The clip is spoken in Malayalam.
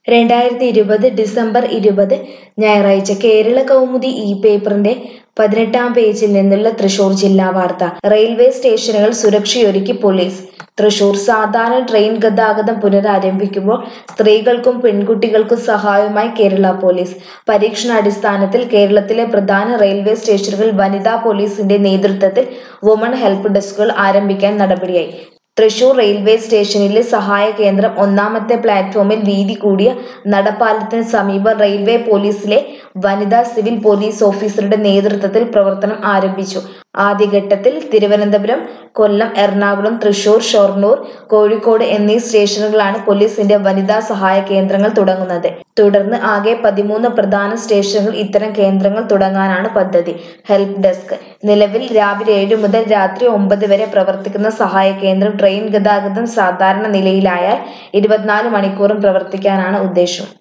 രണ്ടായിരത്തി ഇരുപത് ഡിസംബർ ഇരുപത് ഞായറാഴ്ച കേരള കൗമുദി ഇ പേപ്പറിന്റെ പതിനെട്ടാം പേജിൽ നിന്നുള്ള തൃശൂർ ജില്ലാ വാർത്ത റെയിൽവേ സ്റ്റേഷനുകൾ സുരക്ഷയൊരുക്കി പോലീസ് തൃശൂർ സാധാരണ ട്രെയിൻ ഗതാഗതം പുനരാരംഭിക്കുമ്പോൾ സ്ത്രീകൾക്കും പെൺകുട്ടികൾക്കും സഹായവുമായി കേരള പോലീസ് പരീക്ഷണാടിസ്ഥാനത്തിൽ കേരളത്തിലെ പ്രധാന റെയിൽവേ സ്റ്റേഷനുകൾ വനിതാ പോലീസിന്റെ നേതൃത്വത്തിൽ വുമൺ ഹെൽപ്പ് ഡെസ്കുകൾ ആരംഭിക്കാൻ നടപടിയായി തൃശൂർ റെയിൽവേ സ്റ്റേഷനിലെ സഹായ കേന്ദ്രം ഒന്നാമത്തെ പ്ലാറ്റ്ഫോമിൽ വീതി കൂടിയ നടപ്പാലത്തിന് സമീപം റെയിൽവേ പോലീസിലെ വനിതാ സിവിൽ പോലീസ് ഓഫീസറുടെ നേതൃത്വത്തിൽ പ്രവർത്തനം ആരംഭിച്ചു ആദ്യഘട്ടത്തിൽ തിരുവനന്തപുരം കൊല്ലം എറണാകുളം തൃശൂർ ഷൊർണൂർ കോഴിക്കോട് എന്നീ സ്റ്റേഷനുകളാണ് പോലീസിന്റെ വനിതാ സഹായ കേന്ദ്രങ്ങൾ തുടങ്ങുന്നത് തുടർന്ന് ആകെ പതിമൂന്ന് പ്രധാന സ്റ്റേഷനുകൾ ഇത്തരം കേന്ദ്രങ്ങൾ തുടങ്ങാനാണ് പദ്ധതി ഹെൽപ്പ് ഡെസ്ക് നിലവിൽ രാവിലെ ഏഴ് മുതൽ രാത്രി ഒമ്പത് വരെ പ്രവർത്തിക്കുന്ന സഹായ കേന്ദ്രം ട്രെയിൻ ഗതാഗതം സാധാരണ നിലയിലായാൽ ഇരുപത്തിനാല് മണിക്കൂറും പ്രവർത്തിക്കാനാണ് ഉദ്ദേശം